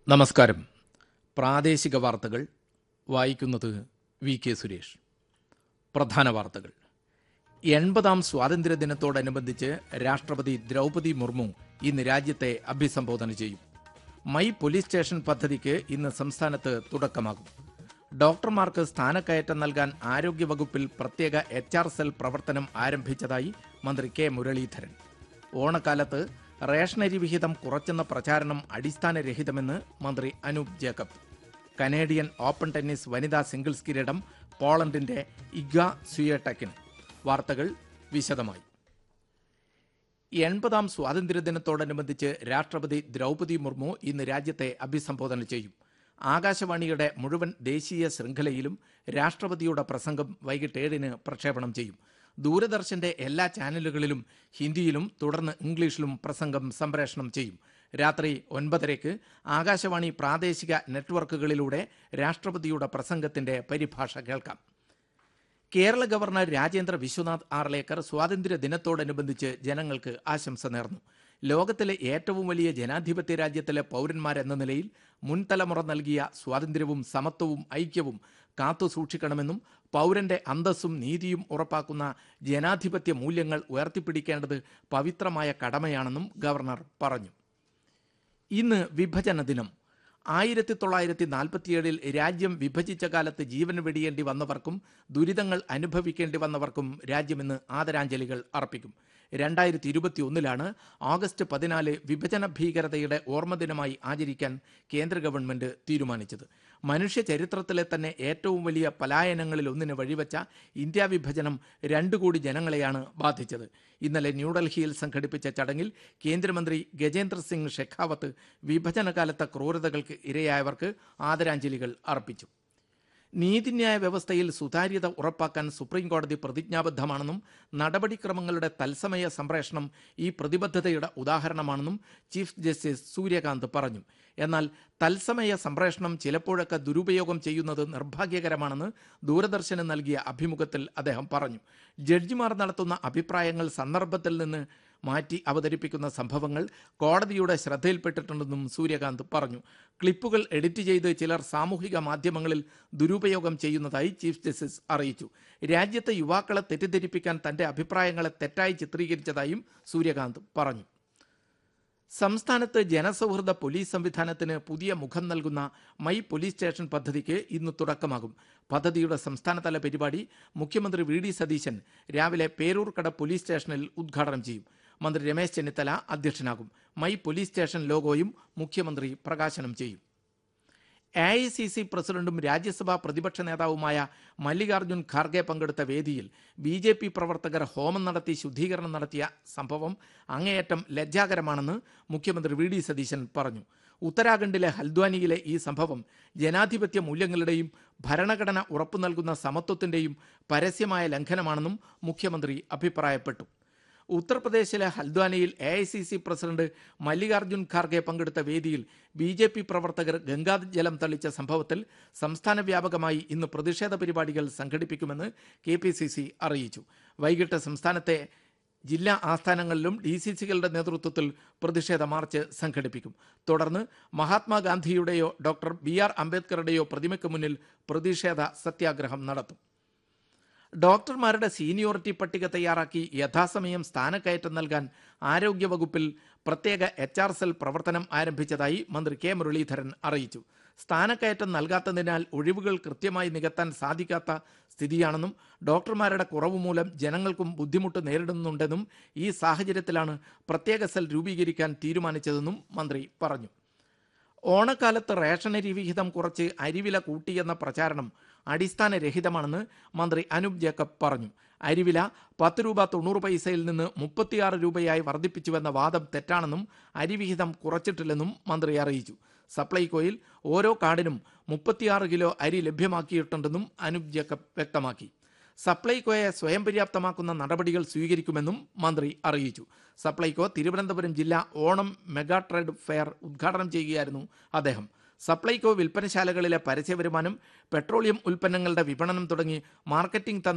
നമസ്കാരം പ്രാദേശിക വാർത്തകൾ വായിക്കുന്നത് വി കെ സുരേഷ് പ്രധാന വാർത്തകൾ എൺപതാം സ്വാതന്ത്ര്യദിനത്തോടനുബന്ധിച്ച് രാഷ്ട്രപതി ദ്രൗപദി മുർമു ഇന്ന് രാജ്യത്തെ അഭിസംബോധന ചെയ്യും മൈ പോലീസ് സ്റ്റേഷൻ പദ്ധതിക്ക് ഇന്ന് സംസ്ഥാനത്ത് തുടക്കമാകും ഡോക്ടർമാർക്ക് സ്ഥാനക്കയറ്റം നൽകാൻ ആരോഗ്യവകുപ്പിൽ പ്രത്യേക എച്ച് ആർ സെൽ പ്രവർത്തനം ആരംഭിച്ചതായി മന്ത്രി കെ മുരളീധരൻ ഓണക്കാലത്ത് റേഷനരി വിഹിതം കുറച്ചെന്ന പ്രചാരണം അടിസ്ഥാനരഹിതമെന്ന് മന്ത്രി Anoop Jacob Canadian Open tennis വനിതാ സിംഗിൾസ് കിരീടം പോളണ്ടിന്റെ ഇഗ സ്വിയടെക്കിന് വാർത്തകൾ വിശദമായി എൺപതാം സ്വാതന്ത്ര്യദിനത്തോടനുബന്ധിച്ച് രാഷ്ട്രപതി ദ്രൗപദി മുർമു ഇന്ന് രാജ്യത്തെ അഭിസംബോധന ചെയ്യും ആകാശവാണിയുടെ മുഴുവൻ ദേശീയ ശൃംഖലയിലും രാഷ്ട്രപതിയുടെ പ്രസംഗം വൈകിട്ട് ഏഴിന് പ്രക്ഷേപണം ചെയ്യും ദൂരദർശന്റെ എല്ലാ ചാനലുകളിലും ഹിന്ദിയിലും തുടർന്ന് ഇംഗ്ലീഷിലും പ്രസംഗം സംപ്രേഷണം ചെയ്യും രാത്രി ഒൻപതരയ്ക്ക് ആകാശവാണി പ്രാദേശിക നെറ്റ്വർക്കുകളിലൂടെ രാഷ്ട്രപതിയുടെ പ്രസംഗത്തിന്റെ പരിഭാഷ കേൾക്കാം കേരള ഗവർണർ രാജേന്ദ്ര വിശ്വനാഥ് ആർലേക്കർ സ്വാതന്ത്ര്യ ദിനത്തോടനുബന്ധിച്ച് ജനങ്ങൾക്ക് ആശംസ നേർന്നു ലോകത്തിലെ ഏറ്റവും വലിയ ജനാധിപത്യ രാജ്യത്തിലെ പൗരന്മാരെന്ന നിലയിൽ മുൻതലമുറ നൽകിയ സ്വാതന്ത്ര്യവും സമത്വവും ഐക്യവും കാത്തു സൂക്ഷിക്കണമെന്നും പൗരന്റെ അന്തസ്സും നീതിയും ഉറപ്പാക്കുന്ന ജനാധിപത്യ മൂല്യങ്ങൾ ഉയർത്തിപ്പിടിക്കേണ്ടത് പവിത്രമായ കടമയാണെന്നും ഗവർണർ പറഞ്ഞു ഇന്ന് വിഭജന ദിനം ആയിരത്തി തൊള്ളായിരത്തി നാൽപ്പത്തിയേഴിൽ രാജ്യം വിഭജിച്ച കാലത്ത് ജീവൻ വെടിയേണ്ടി വന്നവർക്കും ദുരിതങ്ങൾ അനുഭവിക്കേണ്ടി വന്നവർക്കും രാജ്യം ഇന്ന് ആദരാഞ്ജലികൾ അർപ്പിക്കും രണ്ടായിരത്തി ഇരുപത്തി ഒന്നിലാണ് ഓഗസ്റ്റ് പതിനാല് വിഭജന ഭീകരതയുടെ ഓർമ്മദിനമായി ആചരിക്കാൻ കേന്ദ്ര ഗവൺമെന്റ് തീരുമാനിച്ചത് മനുഷ്യ ചരിത്രത്തിലെ തന്നെ ഏറ്റവും വലിയ പലായനങ്ങളിൽ ഒന്നിന് വഴിവെച്ച ഇന്ത്യ വിഭജനം രണ്ടു കോടി ജനങ്ങളെയാണ് ബാധിച്ചത് ഇന്നലെ ന്യൂഡൽഹിയിൽ സംഘടിപ്പിച്ച ചടങ്ങിൽ കേന്ദ്രമന്ത്രി ഗജേന്ദ്ര സിംഗ് ഷെഖാവത്ത് വിഭജനകാലത്തെ ക്രൂരതകൾക്ക് ഇരയായവർക്ക് ആദരാഞ്ജലികൾ അർപ്പിച്ചു നീതിന്യായ വ്യവസ്ഥയിൽ സുതാര്യത ഉറപ്പാക്കാൻ സുപ്രീം കോടതി പ്രതിജ്ഞാബദ്ധമാണെന്നും നടപടിക്രമങ്ങളുടെ തത്സമയ സംപ്രേഷണം ഈ പ്രതിബദ്ധതയുടെ ഉദാഹരണമാണെന്നും ചീഫ് ജസ്റ്റിസ് സൂര്യകാന്ത് പറഞ്ഞു എന്നാൽ തത്സമയ സംപ്രേഷണം ചിലപ്പോഴൊക്കെ ദുരുപയോഗം ചെയ്യുന്നത് നിർഭാഗ്യകരമാണെന്ന് ദൂരദർശന് നൽകിയ അഭിമുഖത്തിൽ അദ്ദേഹം പറഞ്ഞു ജഡ്ജിമാർ നടത്തുന്ന അഭിപ്രായങ്ങൾ സന്ദർഭത്തിൽ നിന്ന് മാറ്റി അവതരിപ്പിക്കുന്ന സംഭവങ്ങൾ കോടതിയുടെ ശ്രദ്ധയിൽപ്പെട്ടിട്ടുണ്ടെന്നും സൂര്യകാന്ത് പറഞ്ഞു ക്ലിപ്പുകൾ എഡിറ്റ് ചെയ്ത് ചിലർ സാമൂഹിക മാധ്യമങ്ങളിൽ ദുരുപയോഗം ചെയ്യുന്നതായി ചീഫ് ജസ്റ്റിസ് അറിയിച്ചു രാജ്യത്തെ യുവാക്കളെ തെറ്റിദ്ധരിപ്പിക്കാൻ തന്റെ അഭിപ്രായങ്ങളെ തെറ്റായി ചിത്രീകരിച്ചതായും സൂര്യകാന്ത് പറഞ്ഞു സംസ്ഥാനത്ത് ജനസൗഹൃദ പോലീസ് സംവിധാനത്തിന് പുതിയ മുഖം നൽകുന്ന മൈ പോലീസ് സ്റ്റേഷൻ പദ്ധതിക്ക് ഇന്ന് തുടക്കമാകും പദ്ധതിയുടെ സംസ്ഥാനതല പരിപാടി മുഖ്യമന്ത്രി വി ഡി സതീശൻ രാവിലെ പേരൂർക്കട പോലീസ് സ്റ്റേഷനിൽ ഉദ്ഘാടനം ചെയ്യും മന്ത്രി രമേശ് ചെന്നിത്തല അധ്യക്ഷനാകും മൈ പോലീസ് സ്റ്റേഷൻ ലോഗോയും മുഖ്യമന്ത്രി പ്രകാശനം ചെയ്യും എ ഐ സി സി പ്രസിഡന്റും രാജ്യസഭാ പ്രതിപക്ഷ നേതാവുമായ മല്ലികാർജ്ജുൻ ഖാർഗെ പങ്കെടുത്ത വേദിയിൽ ബി ജെ പി പ്രവർത്തകർ ഹോമം നടത്തി ശുദ്ധീകരണം നടത്തിയ സംഭവം അങ്ങേയറ്റം ലജ്ജാകരമാണെന്ന് മുഖ്യമന്ത്രി വി ഡി സതീശൻ പറഞ്ഞു ഉത്തരാഖണ്ഡിലെ ഹൽദ്വാനിയിലെ ഈ സംഭവം ജനാധിപത്യ മൂല്യങ്ങളുടെയും ഭരണഘടന ഉറപ്പു നൽകുന്ന സമത്വത്തിന്റെയും പരസ്യമായ ലംഘനമാണെന്നും മുഖ്യമന്ത്രി അഭിപ്രായപ്പെട്ടു ഉത്തർപ്രദേശിലെ ഹൽദ്വാനിയിൽ A I C C president Mallikarjun Kharge പങ്കെടുത്ത വേദിയിൽ ബി ജെ പി പ്രവർത്തകർ ഗംഗാജലം തളിച്ച സംഭവത്തിൽ സംസ്ഥാന വ്യാപകമായി ഇന്ന് പ്രതിഷേധ പരിപാടികൾ സംഘടിപ്പിക്കുമെന്ന് കെ പി സി സി അറിയിച്ചു വൈകിട്ട് സംസ്ഥാനത്തെ ജില്ലാ ആസ്ഥാനങ്ങളിലും ഡി സി സികളുടെ നേതൃത്വത്തിൽ പ്രതിഷേധ മാർച്ച് സംഘടിപ്പിക്കും തുടർന്ന് മഹാത്മാഗാന്ധിയുടെയോ ഡോക്ടർ ബി ആർ അംബേദ്കറുടെയോ പ്രതിമയ്ക്ക് മുന്നിൽ പ്രതിഷേധ സത്യാഗ്രഹം നടത്തും ഡോക്ടർമാരുടെ സീനിയോറിറ്റി പട്ടിക തയ്യാറാക്കി യഥാസമയം സ്ഥാനക്കയറ്റം നൽകാൻ ആരോഗ്യവകുപ്പിൽ പ്രത്യേക എച്ച് ആർ സെൽ പ്രവർത്തനം ആരംഭിച്ചതായി മന്ത്രി കെ മുരളീധരൻ അറിയിച്ചു സ്ഥാനക്കയറ്റം നൽകാത്തതിനാൽ ഒഴിവുകൾ കൃത്യമായി നികത്താൻ സാധിക്കാത്ത സ്ഥിതിയാണെന്നും ഡോക്ടർമാരുടെ കുറവ് മൂലം ജനങ്ങൾക്കും ബുദ്ധിമുട്ട് നേരിടുന്നുണ്ടെന്നും ഈ സാഹചര്യത്തിലാണ് പ്രത്യേക സെൽ രൂപീകരിക്കാൻ തീരുമാനിച്ചതെന്നും മന്ത്രി പറഞ്ഞു ഓണക്കാലത്ത് റേഷനരി വിഹിതം കുറച്ച് അരിവില കൂട്ടിയെന്ന പ്രചാരണം അടിസ്ഥാനരഹിതമാണെന്ന് മന്ത്രി അനൂപ് ജേക്കബ് പറഞ്ഞു അരിവില പത്ത് രൂപ തൊണ്ണൂറ് പൈസയിൽ നിന്ന് മുപ്പത്തിയാറ് രൂപയായി വർദ്ധിപ്പിച്ചുവെന്ന വാദം തെറ്റാണെന്നും അരിവിഹിതം കുറച്ചിട്ടില്ലെന്നും മന്ത്രി അറിയിച്ചു സപ്ലൈകോയിൽ ഓരോ കാർഡിനും മുപ്പത്തിയാറ് കിലോ അരി ലഭ്യമാക്കിയിട്ടുണ്ടെന്നും അനൂപ് ജേക്കബ് വ്യക്തമാക്കി സപ്ലൈകോയെ സ്വയം പര്യാപ്തമാക്കുന്ന നടപടികൾ സ്വീകരിക്കുമെന്നും മന്ത്രി അറിയിച്ചു സപ്ലൈകോ തിരുവനന്തപുരം ജില്ലാ ഓണം മെഗാ ട്രേഡ് ഫെയർ ഉദ്ഘാടനം ചെയ്യുകയായിരുന്നു അദ്ദേഹം സപ്ലൈകോ വിൽപ്പനശാലകളിലെ പരസ്യവരുമാനം പെട്രോളിയം ഉൽപ്പന്നങ്ങളുടെ വിപണനം തുടങ്ങി മാർക്കറ്റിംഗ് തന്ത്രം